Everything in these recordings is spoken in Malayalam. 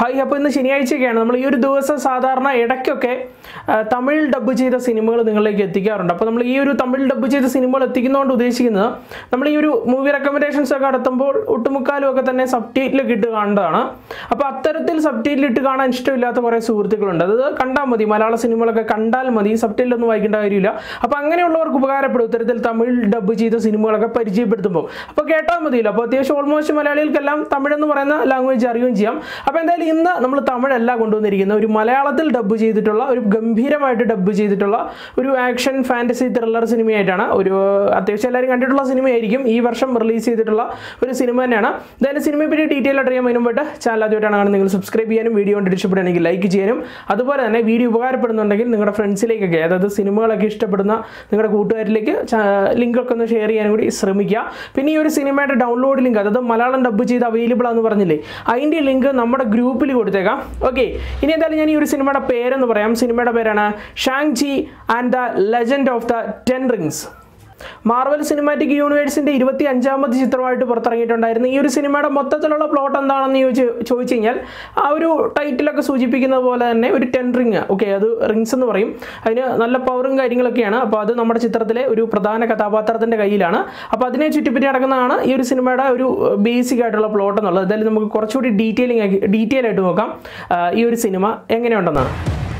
ഹായ് അപ്പോൾ ഇന്ന് ശനിയാഴ്ചയൊക്കെയാണ് നമ്മൾ ഈ ഒരു ദിവസം സാധാരണ ഇടയ്ക്കൊക്കെ ആ, തമിഴ് ഡബ്ബ് ചെയ്ത സിനിമകൾ നിങ്ങളിലേക്ക് എത്തിക്കാറുണ്ട് അപ്പോൾ നമ്മൾ ഈ ഒരു തമിഴ് ഡബ്ബ് ചെയ്ത സിനിമകൾ എത്തിക്കുന്നതുകൊണ്ട് ഉദ്ദേശിക്കുന്നത് നമ്മൾ ഈ ഒരു മൂവി റെക്കമെൻഡേഷൻസ് ഒക്കെ നടത്തുമ്പോൾ ഒട്ടുമുക്കാലും ഒക്കെ തന്നെ സബ് ടൈറ്റിലൊക്കെ ഇട്ട് കാണേണ്ടതാണ് അപ്പോൾ അത്തരത്തിൽ സബ് ടൈറ്റിൽ ഇട്ട് കാണാൻ ഇഷ്ടമില്ലാത്ത കുറേ സുഹൃത്തുക്കളുണ്ട് അത് കണ്ടാൽ മതി മലയാള സിനിമകളൊക്കെ കണ്ടാൽ മതി സബ് ടൈറ്റിലൊന്നും വായിക്കേണ്ട കാര്യമില്ല അപ്പോൾ അങ്ങനെയുള്ളവർക്ക് ഉപകാരപ്പെടും ഇത്തരത്തിൽ തമിഴ് ഡബ്ബ് ചെയ്ത സിനിമകളൊക്കെ പരിചയപ്പെടുത്തുമ്പോൾ അപ്പോൾ കേട്ടാൽ മതിയല്ലോ അപ്പോൾ അത്യാവശ്യം ഓൾമോസ്റ്റ് മലയാളികൾക്കെല്ലാം തമിഴ് എന്ന് പറയുന്ന ലാംഗ്വേജ് അറിയുകയും ചെയ്യാം അപ്പോൾ എന്തായാലും ഇന്ന് നമ്മൾ തമിഴല്ല കൊണ്ടുവന്നിരിക്കുന്ന ഒരു മലയാളത്തിൽ ഡബ്ബ് ചെയ്തിട്ടുള്ള ഒരു ഗംഭീരമായിട്ട് ഡബ്ബ് ചെയ്തിട്ടുള്ള ഒരു ആക്ഷൻ ഫാൻറ്റസി ത്രില്ലർ സിനിമയായിട്ടാണ് ഒരു അത്യാവശ്യം എല്ലാവരും കണ്ടിട്ടുള്ള സിനിമയായിരിക്കും ഈ വർഷം റിലീസ് ചെയ്തിട്ടുള്ള ഒരു സിനിമ തന്നെയാണ് എന്തായാലും സിനിമയെ പറ്റി ഡീറ്റെയിൽ ആയിട്ട് അറിയാൻ മുൻപോട്ട് ചാനൽ ആദ്യമായിട്ടാണ് കാണുന്നത് നിങ്ങൾ സബ്സ്ക്രൈബ് ചെയ്യാനും വീഡിയോ കണ്ടിട്ട് ഇഷ്ടപ്പെടുകയാണെങ്കിൽ ലൈക്ക് ചെയ്യാനും അതുപോലെ തന്നെ വീഡിയോ ഉപകാരപ്പെടുന്നുണ്ടെങ്കിൽ നിങ്ങളുടെ ഫ്രണ്ട്സിലേക്കൊക്കെ അതായത് സിനിമകളൊക്കെ ഇഷ്ടപ്പെടുന്ന നിങ്ങളുടെ കൂട്ടുകാരിലേക്ക് ലിങ്കൊക്കെ ഒന്ന് ഷെയർ ചെയ്യാനും കൂടി ശ്രമിക്കുക പിന്നെ ഈ ഒരു സിനിമയുടെ ഡൗൺലോഡ് ലിങ്ക് അതായത് മലയാളം ഡബ്ബ് ചെയ്ത് അവൈലബിൾ ആണെന്ന് പറഞ്ഞില്ലേ അതിൻ്റെ ലിങ്ക് നമ്മുടെ ഗ്രൂപ്പിൽ കൊടുത്തേക്കാം ഓക്കെ ഇനി എന്തായാലും ഞാൻ ഈ ഒരു സിനിമയുടെ പേരെന്ന് പറയാം സിനിമയുടെ പേരാണ് Shang Chi and the legend of the ten rings Marvel cinematic യൂണിവേഴ്സിന്റെ ഇരുപത്തി അഞ്ചാമത് ചിത്രമായിട്ട് പുറത്തിറങ്ങിയിട്ടുണ്ടായിരുന്നു ഈ ഒരു സിനിമയുടെ മൊത്തത്തിലുള്ള പ്ലോട്ട് എന്താണെന്ന് ചോദിച്ച് ചോദിച്ചു കഴിഞ്ഞാൽ ആ ഒരു ടൈറ്റിലൊക്കെ സൂചിപ്പിക്കുന്നത് പോലെ തന്നെ ഒരു ടെൻ റിങ് ഓക്കെ അത് റിങ്സ് എന്ന് പറയും അതിന് നല്ല പവറും കാര്യങ്ങളൊക്കെയാണ് അപ്പോൾ അത് നമ്മുടെ ചിത്രത്തിലെ ഒരു പ്രധാന കഥാപാത്രത്തിൻ്റെ കയ്യിലാണ് അപ്പോൾ അതിനെ ചുറ്റിപ്പറ്റി നടക്കുന്നതാണ് ഈ ഒരു സിനിമയുടെ ഒരു ബേസിക് ആയിട്ടുള്ള പ്ലോട്ട് എന്നുള്ളത് എന്തായാലും നമുക്ക് കുറച്ചുകൂടി ഡീറ്റെയിലിംഗ് ആക്കി ഡീറ്റെയിൽ ആയിട്ട് നോക്കാം ആ, ഈ ഒരു സിനിമ എങ്ങനെയുണ്ടെന്നാണ്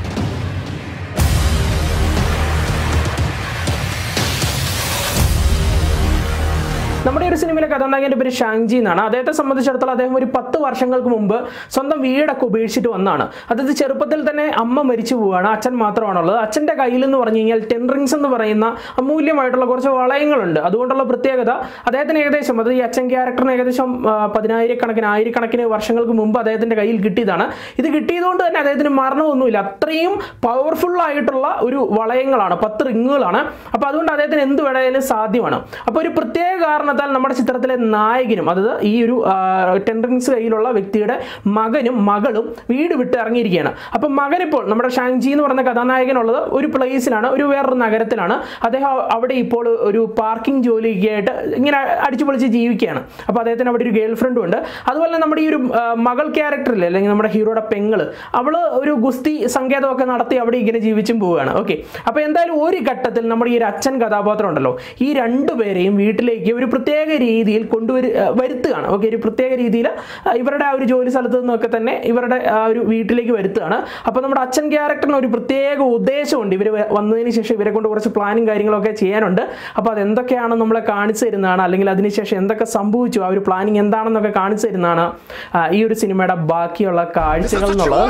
നമ്മുടെ ഒരു സിനിമയിലെ കഥാനായകൻ്റെ പേര് ഷാങ്ജി എന്നാണ് അദ്ദേഹത്തെ സംബന്ധിച്ചിടത്തോളം അദ്ദേഹം ഒരു പത്ത് വർഷങ്ങൾക്ക് മുമ്പ് സ്വന്തം വീടൊക്കെ ഉപേക്ഷിച്ചിട്ട് വന്നാണ് അതായത് ചെറുപ്പത്തിൽ തന്നെ അമ്മ മരിച്ചു പോവുകയാണ് അച്ഛൻ മാത്രമാണുള്ളത് അച്ഛൻ്റെ കയ്യിൽ എന്ന് പറഞ്ഞു കഴിഞ്ഞാൽ ടെൻ റിങ്സ് എന്ന് പറയുന്ന അമൂല്യമായിട്ടുള്ള കുറച്ച് വളയങ്ങളുണ്ട് അതുകൊണ്ടുള്ള പ്രത്യേകത അദ്ദേഹത്തിന് ഏകദേശം അത് ഈ അച്ഛൻ ക്യാരക്ടറിന് ഏകദേശം ആ, പതിനായിരക്കണക്കിന് ആയിരക്കണക്കിന് വർഷങ്ങൾക്ക് മുമ്പ് അദ്ദേഹത്തിൻ്റെ കയ്യിൽ കിട്ടിയതാണ് ഇത് കിട്ടിയതുകൊണ്ട് തന്നെ അദ്ദേഹത്തിന് മരണമൊന്നുമില്ല അത്രയും പവർഫുൾ ആയിട്ടുള്ള ഒരു വളയങ്ങളാണ് പത്ത് റിങ്ങുകളാണ് അപ്പോൾ അതുകൊണ്ട് അദ്ദേഹത്തിന് എന്ത് വേണേലും സാധ്യമാണ് അപ്പോൾ ഒരു പ്രത്യേക കാരണത്താൽ നമ്മുടെ ചിത്രത്തിലെ നായകനും അതായത് ഈ ഒരു ടെൻ റിങ്സ് കയ്യിലുള്ള വ്യക്തിയുടെ മകനും മകളും വീട് വിട്ട് ഇറങ്ങിയിരിക്കുകയാണ് അപ്പം മകനിപ്പോൾ നമ്മുടെ ഷാങ്ജി എന്ന് പറയുന്ന കഥാനായകനുള്ളത് ഒരു പ്ലേസിലാണ് ഒരു വേറൊരു നഗരത്തിലാണ് അദ്ദേഹം അവിടെ ഇപ്പോൾ ഒരു പാർക്കിംഗ് ജോലിയൊക്കെ ആയിട്ട് ഇങ്ങനെ അടിച്ചു പൊളിച്ച് ജീവിക്കുകയാണ് അപ്പോൾ അദ്ദേഹത്തിന് അവിടെ ഒരു ഗേൾ ഫ്രണ്ടും ഉണ്ട് അതുപോലെ തന്നെ നമ്മുടെ ഈ ഒരു ആ, മകൾ ക്യാരക്ടറില്ലേ അല്ലെങ്കിൽ നമ്മുടെ ഹീറോയുടെ പെങ്ങള് അവള് ഒരു ഗുസ്തി സങ്കേതമൊക്കെ നടത്തി അവിടെ ഇങ്ങനെ ജീവിച്ചും പോവുകയാണ് ഓക്കെ അപ്പോൾ എന്തായാലും ഒരു ഘട്ടത്തിൽ നമ്മുടെ ഈ ഒരു അച്ഛൻ കഥാപാത്രം ഉണ്ടല്ലോ ഈ രണ്ടുപേരെയും വീട്ടിലേക്ക് ഒരു പ്രത്യേക രീതിയിൽ കൊണ്ടുവരു ആ, വരുത്തുകയാണ് ഓക്കെ ഒരു പ്രത്യേക രീതിയിൽ ഇവരുടെ ആ ഒരു ജോലി സ്ഥലത്ത് നിന്നൊക്കെ തന്നെ ഇവരുടെ ആ ഒരു വീട്ടിലേക്ക് വരുത്തുകയാണ് അപ്പോൾ നമ്മുടെ അച്ഛൻ ക്യാരക്ടറിന് ഒരു പ്രത്യേക ഉദ്ദേശമുണ്ട് ഇവർ വന്നതിന് ശേഷം ഇവരെ കൊണ്ട് കുറച്ച് പ്ലാനും കാര്യങ്ങളൊക്കെ ചെയ്യാനുണ്ട് അപ്പോൾ അതെന്തൊക്കെയാണ് നമ്മളെ കാണിച്ചു തരുന്നതാണ് അല്ലെങ്കിൽ അതിനുശേഷം എന്തൊക്കെ സംഭവിച്ചു ആ ഒരു പ്ലാനിങ് എന്താണെന്നൊക്കെ കാണിച്ചു തരുന്നതാണ് ആ, ഈ ഒരു സിനിമയുടെ ബാക്കിയുള്ള കാഴ്ചകൾ എന്നുള്ളത്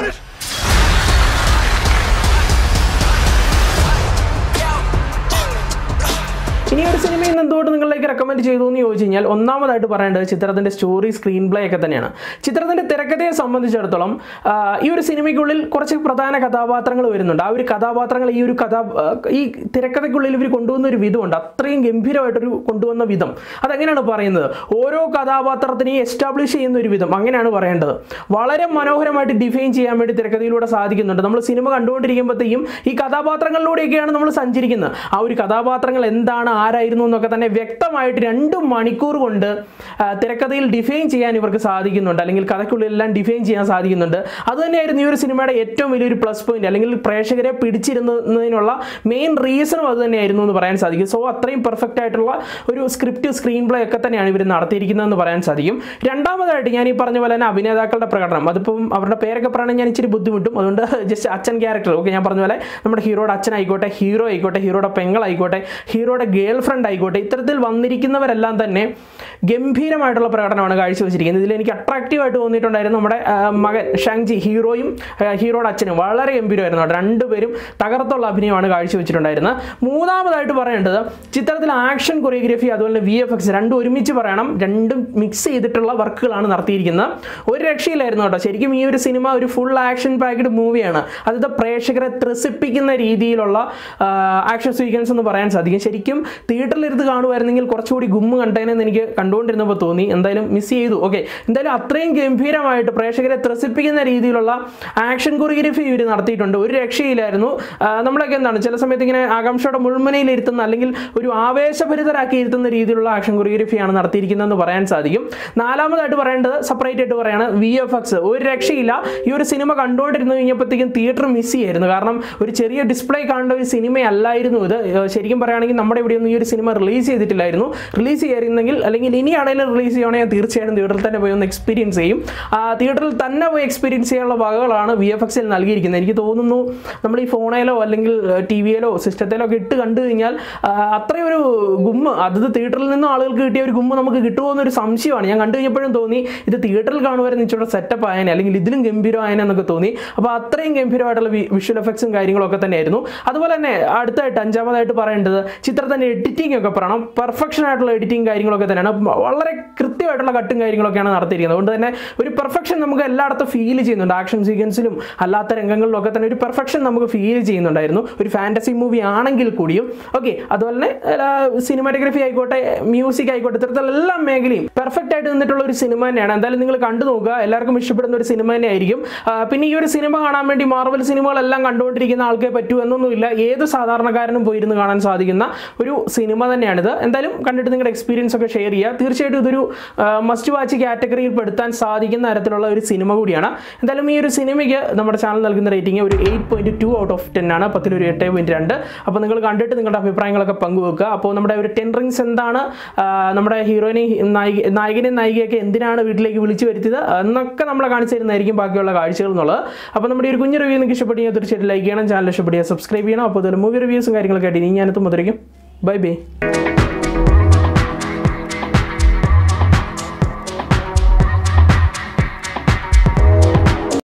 ഇനി ഒരു സിനിമ ഇന്ന് എന്തുകൊണ്ട് നിങ്ങളിലേക്ക് റെക്കമെൻഡ് ചെയ്തു എന്ന് ചോദിച്ചു കഴിഞ്ഞാൽ ഒന്നാമതായിട്ട് പറയേണ്ടത് ചിത്രത്തിന്റെ സ്റ്റോറി സ്ക്രീൻ പ്ലേ ഒക്കെ തന്നെയാണ് ചിത്രത്തിന്റെ തിരക്കഥയെ സംബന്ധിച്ചിടത്തോളം ആ, ഈ ഒരു സിനിമയ്ക്കുള്ളിൽ കുറച്ച് പ്രധാന കഥാപാത്രങ്ങൾ വരുന്നുണ്ട് ആ ഒരു കഥാപാത്രങ്ങൾ ഈ ഒരു കഥാ ആ, ഈ തിരക്കഥയ്ക്കുള്ളിൽ ഇവർ കൊണ്ടുവന്ന ഒരു വിധമുണ്ട് അത്രയും ഗംഭീരമായിട്ടൊരു കൊണ്ടുവന്ന വിധം അതെങ്ങനെയാണ് പറയുന്നത് ഓരോ കഥാപാത്രത്തിനെയും എസ്റ്റാബ്ലിഷ് ചെയ്യുന്ന ഒരു വിധം അങ്ങനെയാണ് പറയേണ്ടത് വളരെ മനോഹരമായിട്ട് ഡിഫൈൻ ചെയ്യാൻ വേണ്ടി തിരക്കഥയിലൂടെ സാധിക്കുന്നുണ്ട് നമ്മൾ സിനിമ കണ്ടുകൊണ്ടിരിക്കുമ്പോഴത്തേക്കും ഈ കഥാപാത്രങ്ങളിലൂടെയൊക്കെയാണ് നമ്മൾ സഞ്ചരിക്കുന്നത് ആ ഒരു കഥാപാത്രങ്ങൾ എന്താണ് ആരായിരുന്നു എന്നൊക്കെ തന്നെ വ്യക്തമായിട്ട് രണ്ട് മണിക്കൂർ കൊണ്ട് ആ, തിരക്കഥയിൽ ഡിഫൈൻ ചെയ്യാൻ ഇവർക്ക് സാധിക്കുന്നുണ്ട് അല്ലെങ്കിൽ കഥയ്ക്കുള്ളിലെല്ലാം ഡിഫൈൻ ചെയ്യാൻ സാധിക്കുന്നുണ്ട് അത് തന്നെയായിരുന്നു ഈ ഒരു സിനിമയുടെ ഏറ്റവും വലിയൊരു പ്ലസ് പോയിന്റ് അല്ലെങ്കിൽ പ്രേക്ഷകരെ പിടിച്ചിരുന്നതിനുള്ള മെയിൻ റീസണും അത് തന്നെയായിരുന്നു എന്ന് പറയാൻ സാധിക്കും സോ അത്രയും പെർഫെക്റ്റ് ആയിട്ടുള്ള ഒരു സ്ക്രിപ്റ്റ് സ്ക്രീൻ പ്ലേ ഒക്കെ തന്നെയാണ് ഇവർ നടത്തിയിരിക്കുന്നതെന്ന് പറയാൻ സാധിക്കും രണ്ടാമതായിട്ട് ഞാൻ ഈ പറഞ്ഞ പോലെ തന്നെ അഭിനേതാക്കളുടെ പ്രകടനം അതിപ്പം അവരുടെ പേരൊക്കെ പറയണമെങ്കിൽ ഞാൻ ഇച്ചിരി ബുദ്ധിമുട്ടും അതുകൊണ്ട് ജസ്റ്റ് അച്ഛൻ ക്യാരക്ടർ ഓക്കെ ഞാൻ പറഞ്ഞ പോലെ നമ്മുടെ ഹീറോയുടെ അച്ഛനായിക്കോട്ടെ ഹീറോ ആയിക്കോട്ടെ ഹീറോയുടെ പെങ്ങളായിക്കോട്ടെ ഹീറോയുടെ ഗേൾ ഫ്രണ്ട് ആയിക്കോട്ടെ ഇത്തരത്തിൽ വന്നിരിക്കുന്നവരെല്ലാം തന്നെ ഗംഭീരമായിട്ടുള്ള പ്രകടനമാണ് കാഴ്ചവെച്ചിരിക്കുന്നത് ഇതിൽ എനിക്ക് അട്രാക്റ്റീവ് ആയിട്ട് തോന്നിയിട്ടുണ്ടായിരുന്നു നമ്മുടെ ആ, മകൻ ഷാങ്ജി ഹീറോയും ആ, ഹീറോയുടെ അച്ഛനും വളരെ ഗംഭീരമായിരുന്നു കേട്ടോ. രണ്ടുപേരും തകർത്തുള്ള അഭിനയമാണ് കാഴ്ചവെച്ചിട്ടുണ്ടായിരുന്നത് മൂന്നാമതായിട്ട് പറയേണ്ടത് ചിത്രത്തിൽ ആക്ഷൻ കൊറിയോഗ്രഫി അതുപോലെ വി എഫ് എക്സ് രണ്ടും ഒരുമിച്ച് പറയണം രണ്ടും മിക്സ് ചെയ്തിട്ടുള്ള വർക്കുകളാണ് നടത്തിയിരിക്കുന്നത് ഒരു രക്ഷയിലായിരുന്നു കേട്ടോ ശരിക്കും ഈ ഒരു സിനിമ ഒരു ഫുൾ ആക്ഷൻ പാക്ഡ് മൂവിയാണ് അതായത് പ്രേക്ഷകരെ ത്രസിപ്പിക്കുന്ന രീതിയിലുള്ള ആക്ഷൻ സീക്വൻസ് എന്ന് പറയാൻ സാധിക്കും ശരിക്കും തിയേറ്ററിലിരുന്ന് കാണുമായിരുന്നെങ്കിൽ കുറച്ചുകൂടി ഗുമ്മ് കണ്ടേനെന്ന് എനിക്ക് കണ്ടുകൊണ്ടിരുന്നപ്പോൾ തോന്നി എന്തായാലും മിസ് ചെയ്തു ഓക്കെ എന്തായാലും അത്രയും ഗംഭീരമായിട്ട് പ്രേക്ഷകരെ ത്രസിപ്പിക്കുന്ന രീതിയിലുള്ള ആക്ഷൻ കൊറിയോഗ്രഫി ഇവർ നടത്തിയിട്ടുണ്ട് ഒരു രക്ഷയില്ലായിരുന്നു ആ, നമ്മളൊക്കെ എന്താണ് ചില സമയത്ത് ഇങ്ങനെ ആകാംക്ഷയുടെ മുൾമുനയിൽ ഇരുത്തുന്ന അല്ലെങ്കിൽ ഒരു ആവേശഭരിതരാക്കി ഇരുത്തുന്ന രീതിയിലുള്ള ആക്ഷൻ കൊറിയോഗ്രഫിയാണ് നടത്തിയിരിക്കുന്നതെന്ന് പറയാൻ സാധിക്കും നാലാമതായിട്ട് പറയേണ്ടത് സെപ്പറേറ്റ് ആയിട്ട് പറയാണ് വി എഫ് എക്സ് ഒരു രക്ഷയില്ല ഈ ഒരു സിനിമ കണ്ടുകൊണ്ടിരുന്നു കഴിഞ്ഞപ്പോഴത്തേക്കും തിയേറ്റർ മിസ് ചെയ്യായിരുന്നു കാരണം ഒരു ചെറിയ ഡിസ്പ്ലേ കാണേണ്ട ഒരു സിനിമയല്ലായിരുന്നു ഇത് ഏഹ് ശരിക്കും പറയുകയാണെങ്കിൽ നമ്മുടെ ഇവിടെയൊന്നും ഈ ഒരു സിനിമ റിലീസ് ചെയ്തിട്ടില്ലായിരുന്നു റിലീസ് ചെയ്യായിരുന്നെങ്കിൽ അല്ലെങ്കിൽ ഇനിയാണെങ്കിലും റിലീസ് ചെയ്യുകയാണെങ്കിൽ ഞാൻ തീർച്ചയായിട്ടും തിയേറ്ററിൽ തന്നെ പോയി ഒന്ന് എക്സ്പീരിയൻസ് ചെയ്യും ആ തിയേറ്ററിൽ തന്നെ പോയി എക്സ്പീരിയൻസ് ചെയ്യാനുള്ള വകകളാണ് വി എഫ് എക്സിൽ നൽകിയിരിക്കുന്നത് എനിക്ക് തോന്നുന്നു നമ്മൾ ഈ ഫോണിലോ അല്ലെങ്കിൽ ടി വിയിലോ സിസ്റ്റത്തിലോ ഒക്കെ ഇട്ട് കണ്ടു കഴിഞ്ഞാൽ ആ, അത്രയും ഒരു ഗുമ്മ് അത് തിയേറ്ററിൽ നിന്നും ആളുകൾക്ക് കിട്ടിയ ഒരു ഗുമ്മ് നമുക്ക് കിട്ടുമോ എന്നൊരു സംശയമാണ് ഞാൻ കണ്ടു കഴിഞ്ഞപ്പോഴും തോന്നി ഇത് തിയേറ്ററിൽ കാണുമായിരുന്നു ഇച്ചിരി സെറ്റപ്പ് ആയനെ അല്ലെങ്കിൽ ഇതിലും ഗംഭീരമായനെ എന്നൊക്കെ തോന്നി അപ്പോൾ അത്രയും ഗംഭീരമായിട്ടുള്ള വിഷ്വൽ എഫക്ട്സും കാര്യങ്ങളൊക്കെ തന്നെയായിരുന്നു അതുപോലെ തന്നെ അടുത്തായിട്ട് അഞ്ചാമതായിട്ട് പറയേണ്ടത് ചിത്രത്തിൻ്റെ എഡിറ്റിംഗ് ഒക്കെ പറയണം പെർഫെക്ഷൻ ആയിട്ടുള്ള എഡിറ്റിംഗ് കാര്യങ്ങളൊക്കെ തന്നെയാണ് വളരെ കൃത്യമായിട്ടുള്ള കട്ടും കാര്യങ്ങളൊക്കെയാണ് നടത്തിയിരിക്കുന്നത് അതുകൊണ്ട് തന്നെ ഒരു പെർഫെക്ഷൻ നമുക്ക് എല്ലായിടത്തും ഫീൽ ചെയ്യുന്നുണ്ട് ആക്ഷൻ സീക്വൻസിലും അല്ലാത്ത രംഗങ്ങളിലും ഒക്കെ തന്നെ ഒരു പെർഫെക്ഷൻ നമുക്ക് ഫീൽ ചെയ്യുന്നുണ്ടായിരുന്നു ഒരു ഫാൻറ്റസി മൂവി ആണെങ്കിൽ കൂടിയും ഓക്കെ അതുപോലെ തന്നെ സിനിമാറ്റോഗ്രഫി ആയിക്കോട്ടെ മ്യൂസിക് ആയിക്കോട്ടെ ഇത്തരത്തിലുള്ള എല്ലാ മേഖലയും പെർഫെക്റ്റ് ആയിട്ട് നിന്നിട്ടുള്ള ഒരു സിനിമ തന്നെയാണ് എന്തായാലും നിങ്ങൾ കണ്ടു നോക്കുക എല്ലാവർക്കും ഇഷ്ടപ്പെടുന്ന ഒരു സിനിമ തന്നെയായിരിക്കും ആ, പിന്നെ ഈ ഒരു സിനിമ കാണാൻ വേണ്ടി മാർവൽ സിനിമകളെല്ലാം കണ്ടുകൊണ്ടിരിക്കുന്ന ആൾക്കേ പറ്റൂ എന്നൊന്നുമില്ല ഏത് സാധാരണക്കാരനും പോയിരുന്ന് കാണാൻ സാധിക്കുന്ന ഒരു സിനിമ തന്നെയാണിത് എന്തായാലും കണ്ടിട്ട് നിങ്ങളുടെ എക്സ്പീരിയൻസ് ഒക്കെ ഷെയർ ചെയ്യുക തീർച്ചയായിട്ടും ഇതൊരു മസ്റ്റ് വാച്ച് കാറ്റഗറിയിൽ പെടുത്താൻ സാധിക്കുന്ന തരത്തിലുള്ള ഒരു സിനിമ കൂടിയാണ് എന്തായാലും ഈ ഒരു സിനിമയ്ക്ക് നമ്മുടെ ചാനൽ നൽകുന്ന റേറ്റിംഗ് ഒരു eight point two out of ten ആണ് പത്തിലൊരു എട്ട് പോയിന്റ് രണ്ട് അപ്പോൾ നിങ്ങൾ കണ്ടിട്ട് നിങ്ങളുടെ അഭിപ്രായങ്ങളൊക്കെ പങ്കുവെക്കുക അപ്പോൾ നമ്മുടെ ഒരു ടെൻ റിങ്സ് എന്താണ് ആ, നമ്മുടെ ഹീറോയിനെ നായിക നായകനെയും നായികയൊക്കെ എന്തിനാണ് വീട്ടിലേക്ക് വിളിച്ചു വരുത്തിയത് എന്നൊക്കെ നമ്മളെ കാണിച്ചു തരുന്നതായിരിക്കും ബാക്കിയുള്ള കാഴ്ചകൾ എന്നുള്ളത് അപ്പോൾ നമ്മുടെ ഈ ഒരു കുഞ്ഞു റിവ്യൂ നിങ്ങൾക്ക് ഇഷ്ടപ്പെടുകയോ തീർച്ചയായിട്ടും ലൈക്ക് ചെയ്യണം ചാനൽ ഇഷ്ടപ്പെടുക സബ്സ്ക്രൈബ് ചെയ്യണം അപ്പോൾ അതിൽ മൂവി റിവ്യൂസും കാര്യങ്ങളൊക്കെ ആയിട്ട് ഇനി ഞാനെത്തും മുതലേക്കും ബൈ ബൈ